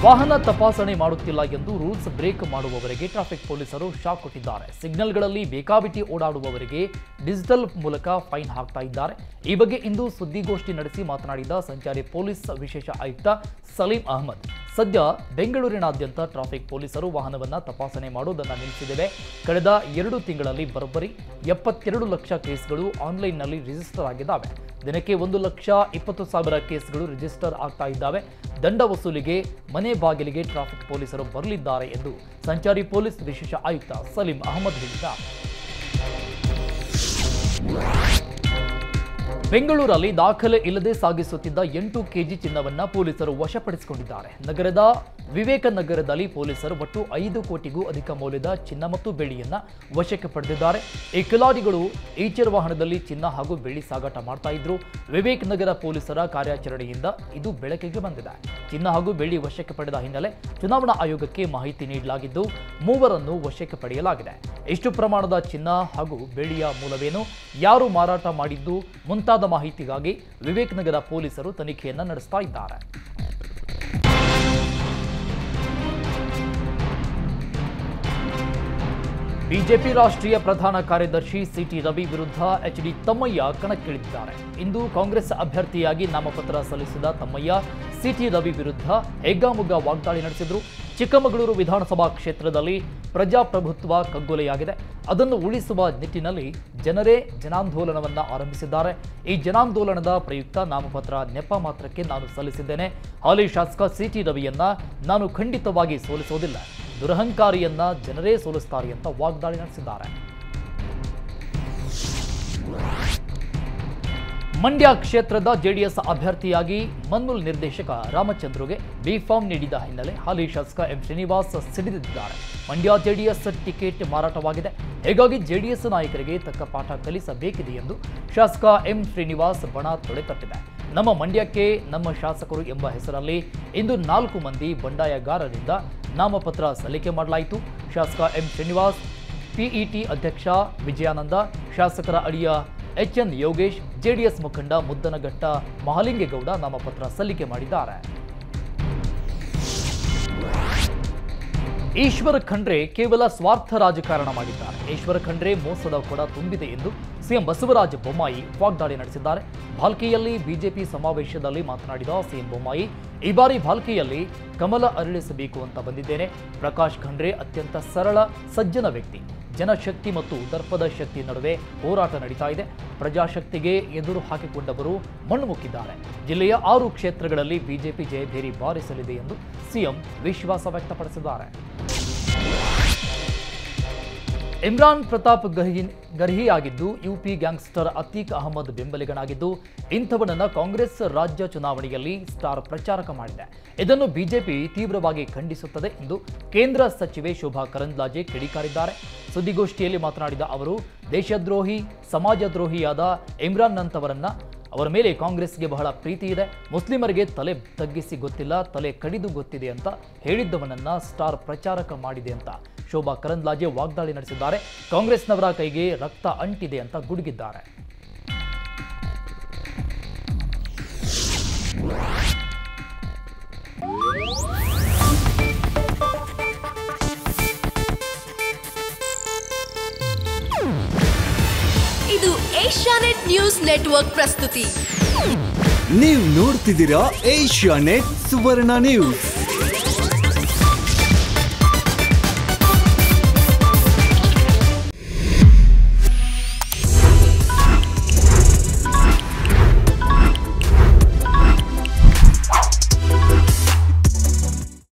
ವಾಹನ ತಪಾಸಣೆ ಮಾಡುತ್ತಿಲ್ಲ ಎಂದು ರೂಲ್ಸ್ ಬ್ರೇಕ್ ಮಾಡುವವರಿಗೆ ಟ್ರಾಫಿಕ್ ಪೊಲೀಸರು ಶಾಕ್ ಕೊಟ್ಟಿದ್ದಾರೆ ಸಿಗ್ನಲ್ಗಳಲ್ಲಿ ಬೇಕಾಬಿಟ್ಟಿ ಓಡಾಡುವವರಿಗೆ ಡಿಜಿಟಲ್ ಮೂಲಕ ಫೈನ್ ಹಾಕ್ತಾ ಇದ್ದಾರೆ ಈ ಬಗ್ಗೆ ಇಂದು ಸುದ್ದಿಗೋಷ್ಠಿ ನಡೆಸಿ ಮಾತನಾಡಿದ ಸಂಚಾರಿ ಪೊಲೀಸ್ ವಿಶೇಷ ಆಯುಕ್ತ ಸಲೀಂ ಅಹಮದ್ ಸದ್ಯ ಬೆಂಗಳೂರಿನಾದ್ಯಂತ ಟ್ರಾಫಿಕ್ ಪೊಲೀಸರು ವಾಹನವನ್ನ ತಪಾಸಣೆ ಮಾಡುವುದನ್ನು ನಿಲ್ಲಿಸಿದ್ದೇವೆ ಕಳೆದ ಎರಡು ತಿಂಗಳಲ್ಲಿ ಬರೋಬ್ಬರಿ ಎಪ್ಪತ್ತೆರಡು ಲಕ್ಷ ಕೇಸ್ಗಳು ಆನ್ಲೈನ್ನಲ್ಲಿ ರಿಜಿಸ್ಟರ್ ಆಗಿದ್ದಾವೆ ದಿನಕ್ಕೆ ಒಂದು ಲಕ್ಷ ಇಪ್ಪತ್ತು ಸಾವಿರ ಕೇಸ್ಗಳು ರಿಜಿಸ್ಟರ್ ಆಗ್ತಾ ಇದ್ದಾವೆ ದಂಡ ವಸೂಲಿಗೆ ಮನೆ ಬಾಗಿಲಿಗೆ ಟ್ರಾಫಿಕ್ ಪೊಲೀಸರು ಬರಲಿದ್ದಾರೆ ಎಂದು ಸಂಚಾರಿ ಪೊಲೀಸ್ ವಿಶೇಷ ಆಯುಕ್ತ ಸಲೀಂ ಅಹಮದ್ ಹೇಳಿದ್ದಾರೆ ಬೆಂಗಳೂರಲ್ಲಿ ದಾಖಲೆ ಇಲ್ಲದೆ ಸಾಗಿಸುತ್ತಿದ್ದ ಎಂಟು ಕೆಜಿ ಚಿನ್ನವನ್ನ ಪೊಲೀಸರು ವಶಪಡಿಸಿಕೊಂಡಿದ್ದಾರೆ ನಗರದ ವಿವೇಕ ನಗರದಲ್ಲಿ ಪೊಲೀಸರು ಒಟ್ಟು ಐದು ಕೋಟಿಗೂ ಅಧಿಕ ಮೌಲ್ಯದ ಚಿನ್ನ ಮತ್ತು ಬೆಳ್ಳಿಯನ್ನ ವಶಕ್ಕೆ ಪಡೆದಿದ್ದಾರೆ ಈ ಕಿಲಾಡಿಗಳು ಈಚರ್ ವಾಹನದಲ್ಲಿ ಚಿನ್ನ ಹಾಗೂ ಬೆಳ್ಳಿ ಸಾಗಾಟ ಮಾಡ್ತಾ ಇದ್ರು ವಿವೇಕ್ ನಗರ ಪೊಲೀಸರ ಕಾರ್ಯಾಚರಣೆಯಿಂದ ಇದು ಬೆಳಕಿಗೆ ಬಂದಿದೆ ಚಿನ್ನ ಹಾಗೂ ಬೆಳ್ಳಿ ವಶಕ್ಕೆ ಪಡೆದ ಹಿನ್ನೆಲೆ ಚುನಾವಣಾ ಆಯೋಗಕ್ಕೆ ಮಾಹಿತಿ ನೀಡಲಾಗಿದ್ದು ಮೂವರನ್ನು ವಶಕ್ಕೆ ಪಡೆಯಲಾಗಿದೆ ಎಷ್ಟು ಪ್ರಮಾಣದ ಚಿನ್ನ ಹಾಗೂ ಬೆಳ್ಳಿಯ ಮೂಲವೇನು ಯಾರು ಮಾರಾಟ ಮಾಡಿದ್ದು ಮುಂತಾದ ಮಾಹಿತಿಗಾಗಿ ವಿವೇಕ್ ನಗರ ಪೊಲೀಸರು ತನಿಖೆಯನ್ನ ನಡೆಸ್ತಾ ಇದ್ದಾರೆ ಬಿಜೆಪಿ ರಾಷ್ಟ್ರೀಯ ಪ್ರಧಾನ ಕಾರ್ಯದರ್ಶಿ ಸಿಟಿ ರವಿ ವಿರುದ್ಧ ಎಚ್ ಡಿ ತಮ್ಮಯ್ಯ ಕಣಕ್ಕಿಳಿದಿದ್ದಾರೆ ಇಂದು ಕಾಂಗ್ರೆಸ್ ಅಭ್ಯರ್ಥಿಯಾಗಿ ನಾಮಪತ್ರ ಸಲ್ಲಿಸಿದ ತಮ್ಮಯ್ಯ ಸಿಟಿ ರವಿ ವಿರುದ್ಧ ಹೆಗ್ಗಾಮುಗ್ಗಾ ವಾಗ್ದಾಳಿ ನಡೆಸಿದ್ರು ಚಿಕ್ಕಮಗಳೂರು ವಿಧಾನಸಭಾ ಕ್ಷೇತ್ರದಲ್ಲಿ ಪ್ರಜಾಪ್ರಭುತ್ವ ಕಗ್ಗೊಲೆಯಾಗಿದೆ ಅದನ್ನು ಉಳಿಸುವ ನಿಟ್ಟಿನಲ್ಲಿ ಜನರೇ ಜನಾಂದೋಲನವನ್ನ ಆರಂಭಿಸಿದ್ದಾರೆ ಈ ಜನಾಂದೋಲನದ ಪ್ರಯುಕ್ತ ನಾಮಪತ್ರ ನೆಪ ಮಾತ್ರಕ್ಕೆ ನಾನು ಸಲ್ಲಿಸಿದ್ದೇನೆ ಹಾಲಿ ಶಾಸಕ ಸಿಟಿ ರವಿಯನ್ನ ನಾನು ಖಂಡಿತವಾಗಿ ಸೋಲಿಸುವುದಿಲ್ಲ ದುರಹಂಕಾರಿಯನ್ನ ಜನರೇ ಸೋಲಿಸ್ತಾರೆ ಅಂತ ವಾಗ್ದಾಳಿ ನಡೆಸಿದ್ದಾರೆ ಮಂಡ್ಯ ಕ್ಷೇತ್ರದ ಜೆಡಿಎಸ್ ಅಭ್ಯರ್ಥಿಯಾಗಿ ಮನ್ಮೂಲ್ ನಿರ್ದೇಶಕ ರಾಮಚಂದ್ರುಗೆ ಬಿ ಫಾರ್ಮ್ ನೀಡಿದ ಹಿನ್ನೆಲೆ ಹಾಲಿ ಶಾಸಕ ಎಂ ಶ್ರೀನಿವಾಸ್ ಸಿಡಿದಿದ್ದಾರೆ ಮಂಡ್ಯ ಜೆಡಿಎಸ್ ಟಿಕೆಟ್ ಮಾರಾಟವಾಗಿದೆ ಹೀಗಾಗಿ ಜೆಡಿಎಸ್ ನಾಯಕರಿಗೆ ತಕ್ಕ ಪಾಠ ಕಲಿಸಬೇಕಿದೆ ಎಂದು ಶಾಸಕ ಎಂ ಶ್ರೀನಿವಾಸ್ ಬಣ ತೊಡೆತಟ್ಟಿದೆ ನಮ್ಮ ಮಂಡ್ಯಕ್ಕೆ ನಮ್ಮ ಶಾಸಕರು ಎಂಬ ಹೆಸರಲ್ಲಿ ಇಂದು ನಾಲ್ಕು ಮಂದಿ ಬಂಡಾಯಗಾರರಿಂದ ನಾಮಪತ್ರ ಸಲ್ಲಿಕೆ ಮಾಡಲಾಯಿತು ಶಾಸಕ ಎಂ ಶ್ರೀನಿವಾಸ್ ಪಿಇಟಿ ಅಧ್ಯಕ್ಷ ವಿಜಯಾನಂದ ಶಾಸಕರ ಅಳಿಯ ಎಚ್ ಎನ್ ಯೋಗೇಶ್ ಜೆಡಿಎಸ್ ಮುಖಂಡ ಮುದ್ದನಘಟ್ಟ ಮಹಾಲಿಂಗೇಗೌಡ ನಾಮಪತ್ರ ಸಲ್ಲಿಕೆ ಮಾಡಿದ್ದಾರೆ ಈಶ್ವರ ಖಂಡ್ರೆ ಕೇವಲ ಸ್ವಾರ್ಥ ರಾಜಕಾರಣ ಮಾಡಿದ್ದಾರೆ ಈಶ್ವರ ಖಂಡ್ರೆ ಮೋಸದ ಕೊಡ ತುಂಬಿದೆ ಎಂದು ಸಿಎಂ ಬಸವರಾಜ ಬೊಮ್ಮಾಯಿ ವಾಗ್ದಾಳಿ ನಡೆಸಿದ್ದಾರೆ ಭಾಲ್ಕೆಯಲ್ಲಿ ಬಿಜೆಪಿ ಸಮಾವೇಶದಲ್ಲಿ ಮಾತನಾಡಿದ ಸಿಎಂ ಬೊಮ್ಮಾಯಿ ಈ ಬಾರಿ ಭಾಲ್ಕೆಯಲ್ಲಿ ಕಮಲ ಅರಳಿಸಬೇಕು ಅಂತ ಬಂದಿದ್ದೇನೆ ಪ್ರಕಾಶ್ ಖಂಡ್ರೆ ಅತ್ಯಂತ ಸರಳ ಸಜ್ಜನ ವ್ಯಕ್ತಿ ಜನಶಕ್ತಿ ಮತ್ತು ದರ್ಪದ ಶಕ್ತಿ ನಡುವೆ ಹೋರಾಟ ನಡೀತಾ ಇದೆ ಪ್ರಜಾಶಕ್ತಿಗೆ ಎದುರು ಹಾಕಿಕೊಂಡವರು ಮಣ್ಣು ಮುಕ್ಕಿದ್ದಾರೆ ಜಿಲ್ಲೆಯ ಆರು ಕ್ಷೇತ್ರಗಳಲ್ಲಿ ಬಿಜೆಪಿ ಜಯಭೇರಿ ಬಾರಿಸಲಿದೆ ಎಂದು ಸಿಎಂ ವಿಶ್ವಾಸ ವ್ಯಕ್ತಪಡಿಸಿದ್ದಾರೆ ಇಮ್ರಾನ್ ಪ್ರತಾಪ್ ಗರ್ಹಿ ಗರ್ಹಿಯಾಗಿದ್ದು ಯುಪಿ ಗ್ಯಾಂಗ್ಸ್ಟರ್ ಅತೀಕ್ ಅಹಮದ್ ಬೆಂಬಲಿಗನಾಗಿದ್ದು ಇಂಥವನನ್ನ ಕಾಂಗ್ರೆಸ್ ರಾಜ್ಯ ಚುನಾವಣೆಯಲ್ಲಿ ಸ್ಟಾರ್ ಪ್ರಚಾರಕ ಮಾಡಿದೆ ಇದನ್ನು ಬಿಜೆಪಿ ತೀವ್ರವಾಗಿ ಖಂಡಿಸುತ್ತದೆ ಎಂದು ಕೇಂದ್ರ ಸಚಿವೆ ಶೋಭಾ ಕರಂದ್ಲಾಜೆ ಕಿಡಿಕಾರಿದ್ದಾರೆ ಸುದ್ದಿಗೋಷ್ಠಿಯಲ್ಲಿ ಮಾತನಾಡಿದ ಅವರು ದೇಶದ್ರೋಹಿ ಸಮಾಜದ್ರೋಹಿಯಾದ ಇಮ್ರಾನ್ ನಂತವರನ್ನ ಅವರ ಮೇಲೆ ಕಾಂಗ್ರೆಸ್ಗೆ ಬಹಳ ಪ್ರೀತಿ ಇದೆ ಮುಸ್ಲಿಮರಿಗೆ ತಲೆ ತಗ್ಗಿಸಿ ಗೊತ್ತಿಲ್ಲ ತಲೆ ಕಡಿದು ಗೊತ್ತಿದೆ ಅಂತ ಹೇಳಿದ್ದವನನ್ನ ಸ್ಟಾರ್ ಪ್ರಚಾರಕ ಮಾಡಿದೆ ಅಂತ ಶೋಭಾ ಕರಂದ್ಲಾಜೆ ವಾಗ್ದಾಳಿ ನಡೆಸಿದ್ದಾರೆ ಕಾಂಗ್ರೆಸ್ನವರ ಕೈಗೆ ರಕ್ತ ಅಂಟಿದೆ ಅಂತ ಗುಡುಗಿದ್ದಾರೆ ಇದು ಏಷ್ಯಾನೆಟ್ ನ್ಯೂಸ್ ನೆಟ್ವರ್ಕ್ ಪ್ರಸ್ತುತಿ ನೀವು ನೋಡ್ತಿದ್ದೀರಾ ಏಷ್ಯಾ ನೆಟ್ ಸುವರ್ಣ ನ್ಯೂಸ್